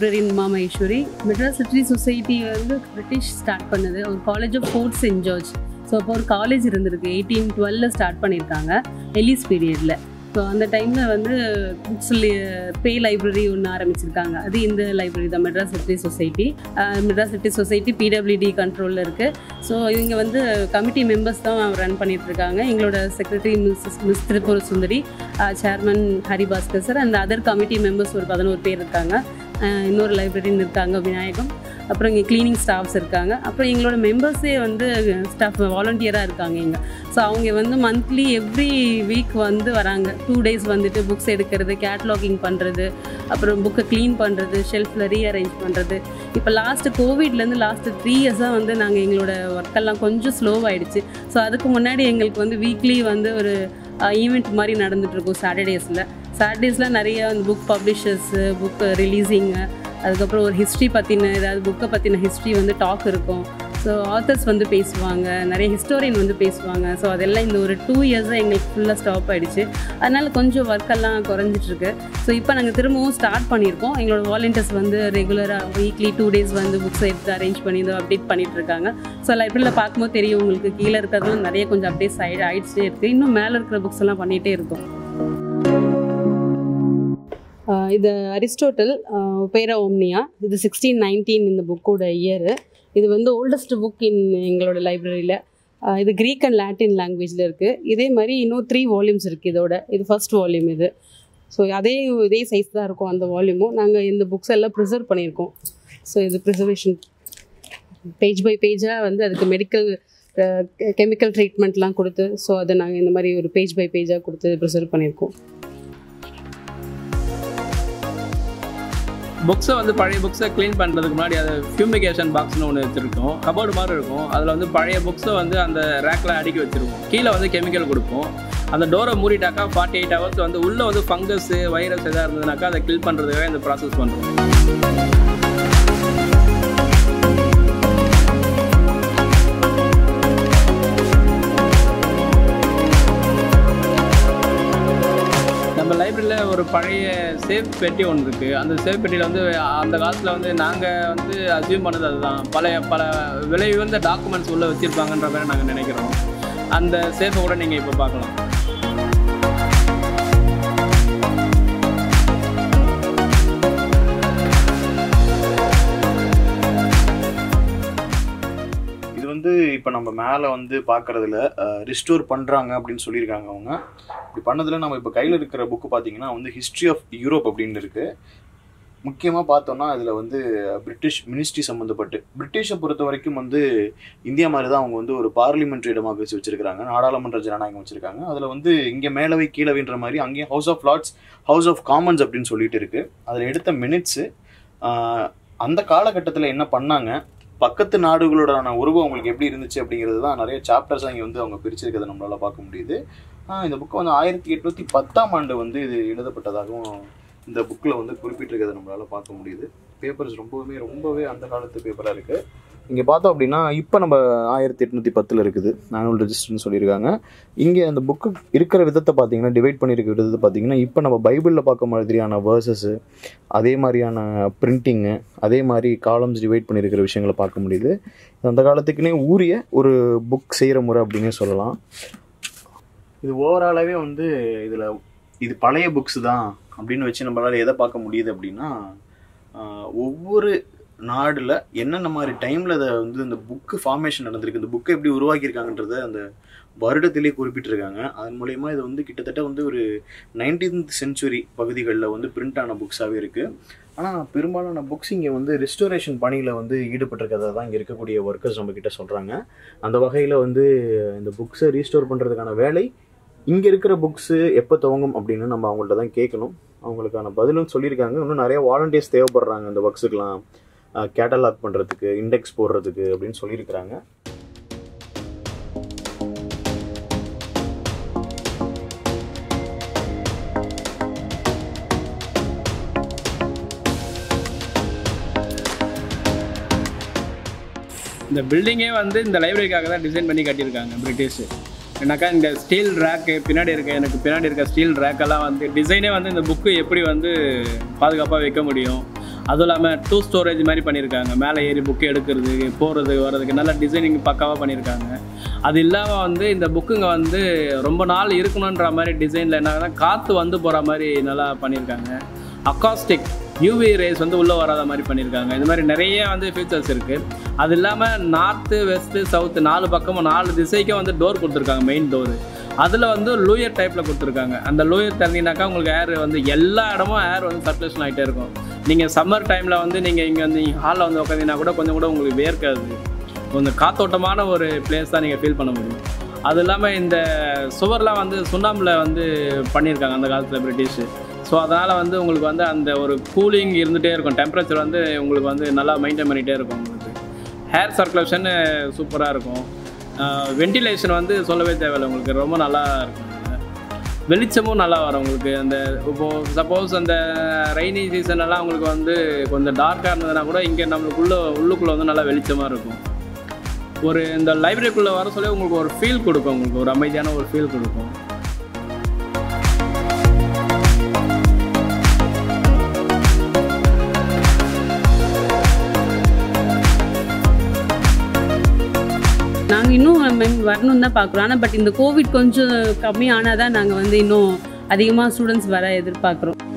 லைப்ரரின் Uma Maheswari Madras literary society வந்து British start பண்ணது ஒரு college of Fort Saint George so அப்போ ஒரு காலேஜ் இருந்திருக்கு எயிட்டீன் டுவெல்ல ஸ்டார்ட் பண்ணியிருக்காங்க எலிஸ் பீரியடில் ஸோ அந்த டைமில் வந்து புக்ஸ் பே லைப்ரரி ஒன்று ஆரம்பிச்சிருக்காங்க அது இந்த லைப்ரரி தான் Madras literary society Madras literary society PWD கண்ட்ரோலில் இருக்குது ஸோ இவங்க வந்து கமிட்டி மெம்பர்ஸ் தான் ரன் பண்ணிட்டு இருக்காங்க எங்களோட secretary miss miss Tiruppur Sundari chairman Haribhaskar sir அந்த அதர் கமிட்டி மெம்பர்ஸ் ஒரு பதினோரு பேர் இருக்காங்க அஹ் இன்னொரு லைப்ரரின்னு இருக்காங்க விநாயகம் அப்புறம் இங்கே க்ளீனிங் ஸ்டாஃப்ஸ் இருக்காங்க அப்புறம் எங்களோட மெம்பர்ஸே வந்து ஸ்டாஃப் வாலண்டியராக இருக்காங்க இங்கே ஸோ அவங்க வந்து மந்த்லி எவ்ரி வீக் வந்து வராங்க டூ டேஸ் வந்துட்டு புக்ஸ் எடுக்கிறது கேட்லாகிங் பண்ணுறது அப்புறம் புக்கை க்ளீன் பண்ணுறது ஷெல்ஃபில் ரீஅரேஞ்ச் பண்ணுறது இப்போ லாஸ்ட்டு கோவிட்லேருந்து லாஸ்ட்டு த்ரீ இயர்ஸாக வந்து நாங்கள் எங்களோட ஒர்க்கெல்லாம் கொஞ்சம் ஸ்லோவாகிடுச்சு ஸோ அதுக்கு முன்னாடி எங்களுக்கு வந்து வீக்லி வந்து ஒரு ஈவெண்ட் மாதிரி நடந்துகிட்ருக்கும் சாட்டர்டேஸில் சாட்டர்டேஸில் நிறைய அந்த புக் பப்ளிஷர்ஸு புக் ரிலீஸிங்கு அதுக்கப்புறம் ஒரு ஹிஸ்ட்ரி பற்றின ஏதாவது புக்கை பற்றின ஹிஸ்ட்ரி வந்து டாக் இருக்கும் ஸோ ஆத்தர்ஸ் வந்து பேசுவாங்க நிறைய ஹிஸ்டோரியன் வந்து பேசுவாங்க ஸோ அதெல்லாம் இந்த ஒரு டூ இயர்ஸாக எங்களுக்கு ஃபுல்லாக ஸ்டாப் ஆகிடுச்சு அதனால் கொஞ்சம் ஒர்க்கெல்லாம் குறைஞ்சிட்ருக்கு ஸோ இப்போ நாங்கள் திரும்பவும் ஸ்டார்ட் பண்ணியிருக்கோம் எங்களோட வாலண்டியர்ஸ் வந்து ரெகுலராக வீக்லி டூ டேஸ் வந்து புக்ஸ் எடுத்து அரேஞ்ச் பண்ணி இதை அப்டேட் பண்ணிட்டு இருக்காங்க ஸோ லைப்ரரியில் பார்க்கும்போது தெரியும் உங்களுக்கு கீழே இருக்கிறதுலாம் நிறைய கொஞ்சம் அப்டேட்ஸ் ஆகி ஆயிடுச்சே இருக்குது இன்னும் மேலே இருக்கிற புக்ஸ் எல்லாம் பண்ணிகிட்டே இருக்கோம் ஆஹ் இது அரிஸ்டோட்டல் பேரா ஓம்னியா இது சிக்ஸ்டீன் நைன்டீன் இந்த புக்கோட இயரு இது வந்து ஓல்டஸ்ட் புக் இன் எங்களோட லைப்ரரியில் இது க்ரீக் அண்ட் லாட்டின் லாங்குவேஜில் இருக்குது இதே மாதிரி இன்னும் த்ரீ வால்யூம்ஸ் இருக்குது இதோட இது ஃபர்ஸ்ட் வால்யூம் இது ஸோ அதே இதே சைஸ் தான் இருக்கும் அந்த வால்யூமும் நாங்கள் இந்த புக்ஸ் எல்லாம் ப்ரிசர்வ் பண்ணியிருக்கோம் ஸோ இது ப்ரிசர்வேஷன் பேஜ் பை பேஜாக வந்து அதுக்கு மெடிக்கல் கெமிக்கல் ட்ரீட்மெண்ட்லாம் கொடுத்து ஸோ அதை நாங்கள் இந்த மாதிரி ஒரு பேஜ் பை பேஜாக கொடுத்து ப்ரிசர்வ் பண்ணியிருக்கோம் புக்ஸை வந்து பழைய புக்ஸை க்ளீன் பண்ணுறதுக்கு முன்னாடி அது ஃபியூமிகேஷன் பாக்ஸ்னு ஒன்று வச்சுருக்கோம் கபோர்டு மாதிரி இருக்கும் அதில் வந்து பழைய புக்ஸை வந்து அந்த ரேக்கில் அடுக்கி வச்சுருக்கோம் கீழே வந்து கெமிக்கல் கொடுப்போம் அந்த டோரை மூடிட்டாக்கா ஃபார்ட்டி எயிட் ஹவர்ஸ் வந்து உள்ளே வந்து ஃபங்கஸ் வைரஸ் எதாவது இருந்ததுனாக்கா அதை கில் பண்ணுறதுக்காக இந்த ப்ராசஸ் பண்ணுறோம் நம்ம லைப்ரரியில் ஒரு பழைய சேஃப் பெட்டி ஒன்று இருக்குது அந்த சேஃப் பெட்டியில் வந்து அந்த காலத்தில் வந்து நாங்கள் வந்து அசியூம் பண்ணது அதுதான் பழைய பல விலை உயர்ந்த டாக்குமெண்ட்ஸ் உள்ளே வச்சுருப்பாங்கன்ற மாதிரி நாங்கள் நினைக்கிறோம் அந்த சேஃபை கூட நீங்கள் இப்போ பார்க்கலாம் இது வந்து இப்போ நம்ம மேலே வந்து பார்க்குறதுல ரிஸ்டோர் பண்ணுறாங்க அப்படின்னு சொல்லியிருக்காங்க அவங்க இப்படி பண்ணதில் நம்ம இப்போ கையில் இருக்கிற புக்கு பார்த்தீங்கன்னா வந்து ஹிஸ்ட்ரி ஆஃப் யூரோப் அப்படின்னு இருக்குது முக்கியமாக பார்த்தோம்னா அதில் வந்து பிரிட்டிஷ் மினிஸ்ட்ரி சம்மந்தப்பட்டு பிரிட்டிஷை பொறுத்த வரைக்கும் வந்து இந்தியா மாதிரி தான் அவங்க வந்து ஒரு பார்லிமெண்ட்ரி டெமோக்ரஸி வச்சிருக்காங்க நாடாளுமன்ற ஜனநாயகம் வச்சிருக்காங்க அதில் வந்து இங்கே மேலவை கீழவைன்ற மாதிரி அங்கேயும் House of Lords House of Commons அப்படின்னு சொல்லிட்டு இருக்கு அதில் எடுத்த மினிட்ஸு அந்த காலகட்டத்தில் என்ன பண்ணாங்க பக்கத்து நாடுகளோடான உறவு அவங்களுக்கு எப்படி இருந்துச்சு அப்படிங்கிறது தான் நிறைய சாப்டர்ஸ் இங்கே வந்து அவங்க பிரிச்சிருக்கிறத நம்மளால பார்க்க முடியுது ஆஹ் இந்த புக்கு வந்து ஆயிரத்தி எட்நூத்தி பத்தாம் ஆண்டு வந்து இது எழுதப்பட்டதாகவும் இந்த புக்கில் வந்து குறிப்பிட்டிருக்கிறத நம்மளால பார்க்க முடியுது பேப்பர்ஸ் ரொம்பவுமே ரொம்பவே அந்த காலத்து பேப்பராக இருக்கு இங்கே பார்த்தோம் அப்படின்னா இப்போ நம்ம ஆயிரத்தி எட்நூத்தி பத்தில் இருக்குது ஆனுவல் ரெஜிஸ்டர்னு சொல்லியிருக்காங்க இங்கே அந்த புக்கு இருக்கிற விதத்தை பார்த்தீங்கன்னா டிவைட் பண்ணியிருக்க விதத்தை பார்த்தீங்கன்னா இப்போ நம்ம பைபிளில் பார்க்க மாதிரியான வேர்சஸ்ஸு அதே மாதிரியான பிரிண்டிங்கு அதே மாதிரி காலம்ஸ் டிவைட் பண்ணியிருக்கிற விஷயங்களை பார்க்க முடியுது அந்த காலத்துக்குனே ஊறிய ஒரு புக் செய்கிற முறை அப்படின்னே சொல்லலாம் இது ஓவராலாகவே வந்து இதில் இது பழைய புக்ஸ் தான் அப்படின்னு வச்சு நம்மளால் எதை பார்க்க முடியுது அப்படின்னா ஆஹ், ஒவ்வொரு நாடில் என்னென்ன மாதிரி டைமில் அதை வந்து இந்த புக்கு ஃபார்மேஷன் நடந்திருக்கு இந்த புக்கை எப்படி உருவாக்கியிருக்காங்கன்றத அந்த வருடத்திலே குறிப்பிட்டிருக்காங்க அதன் மூலயமா இது வந்து கிட்டத்தட்ட வந்து ஒரு நைன்டீன்த் செஞ்சுரி பகுதிகளில் வந்து பிரிண்ட் ஆன புக்ஸாகவே இருக்குது ஆனால் பெரும்பாலான புக்ஸ் இங்கே வந்து ரெஸ்டோரேஷன் பணியில் வந்து ஈடுபட்டிருக்கிறதா தான் இங்கே இருக்கக்கூடிய ஒர்க்கர்ஸ் நம்ம கிட்ட சொல்கிறாங்க அந்த வகையில் வந்து இந்த புக்ஸை ரீஸ்டோர் பண்ணுறதுக்கான வேலை இங்கே இருக்கிற புக்ஸு எப்போ துவங்கும் அப்படின்னு நம்ம அவங்கள்ட்ட தான் கேட்கணும் அவங்களுக்கான பதிலும் சொல்லியிருக்காங்க இன்னும் நிறைய வாலண்டியர்ஸ் தேவைப்படுறாங்க இந்த புக்ஸுக்கெலாம் கேட்டலாக் பண்ணுறதுக்கு இண்டெக்ஸ் போடுறதுக்கு அப்படின்னு சொல்லியிருக்கிறாங்க இந்த பில்டிங்கே வந்து இந்த லைப்ரரிக்காக தான் டிசைன் பண்ணி கட்டியிருக்காங்க பிரிட்டிஷ் ஏன்னாக்கா இந்த ஸ்டீல் ரேக்கு பின்னாடி இருக்க எனக்கு பின்னாடி இருக்க ஸ்டீல் ரேக்கெல்லாம் வந்து டிசைனே வந்து இந்த புக்கு எப்படி வந்து பாதுகாப்பாக வைக்க முடியும் அதுவும் இல்லாமல் டூ ஸ்டோரேஜ் மாதிரி பண்ணியிருக்காங்க மேலே ஏறி புக்கு எடுக்கிறது போகிறது வர்றதுக்கு நல்ல டிசைனிங் பக்காவாக பண்ணியிருக்காங்க அது இல்லாமல் வந்து இந்த புக்குங்க வந்து ரொம்ப நாள் இருக்கணுன்ற மாதிரி டிசைனில் என்ன காற்று வந்து போகிற மாதிரி நல்லா பண்ணியிருக்காங்க அக்காஸ்டிக் யூவி ரேஸ் வந்து உள்ளே வராத மாதிரி பண்ணியிருக்காங்க இந்த மாதிரி நிறைய வந்து ஃபீச்சர்ஸ் இருக்குது அது இல்லாமல் நார்த்து வெஸ்ட்டு சவுத்து நாலு பக்கமும் நாலு திசைக்கும் வந்து டோர் கொடுத்துருக்காங்க மெயின் டோரு அதில் வந்து லூயர் டைப்பில் கொடுத்துருக்காங்க அந்த லூயர் திறந்தீங்கன்னாக்கா உங்களுக்கு ஏர் வந்து எல்லா இடமும் ஏர் வந்து சர்க்குலேஷன் ஆகிட்டே இருக்கும் நீங்கள் சம்மர் டைமில் வந்து நீங்கள் இங்கே வந்து ஹாலில் வந்து உட்காந்தீங்கன்னா கூட கொஞ்சம் கூட உங்களுக்கு வேர்க்காது கொஞ்சம் காத்தோட்டமான ஒரு பிளேஸ் தான் நீங்கள் ஃபீல் பண்ண முடியும் அது இல்லாமல் இந்த சுவர்லாம் வந்து சுண்ணாம்பில் வந்து பண்ணியிருக்காங்க அந்த காலத்தில் பிரிட்டிஷு ஸோ அதனால் வந்து உங்களுக்கு வந்து அந்த ஒரு கூலிங் இருந்துகிட்டே இருக்கும் டெம்பரேச்சர் வந்து உங்களுக்கு வந்து நல்லா மெயின்டைன் பண்ணிகிட்டே இருக்கும் உங்களுக்கு ஹேர் சர்க்குலேஷன் சூப்பராக இருக்கும் வென்டிலேஷன் வந்து சொல்லவே தேவையில்லை உங்களுக்கு ரொம்ப நல்லா இருக்கும் வெளிச்சமும் நல்லா வரும் உங்களுக்கு அந்த இப்போது சப்போஸ் அந்த ரெய்னி சீசன்லாம் உங்களுக்கு வந்து கொஞ்சம் டார்க்காக இருந்ததுன்னா கூட இங்கே நம்மளுக்குள்ள உள்ளுக்குள்ளே வந்து நல்லா வெளிச்சமாக இருக்கும் ஒரு இந்த லைப்ரரிக்குள்ளே வர சொல்லி உங்களுக்கு ஒரு ஃபீல் கொடுக்கும் உங்களுக்கு ஒரு அமைதியான ஒரு ஃபீல் கொடுக்கும் நாங்கள் இன்னும் மெம் வரணும் தான் பார்க்குறோம் ஆனால் பட் இந்த கோவிட் கொஞ்சம் கம்மியானால் தான் நாங்கள் வந்து இன்னும் அதிகமாக ஸ்டூடெண்ட்ஸ் வர எதிர்பார்க்குறோம்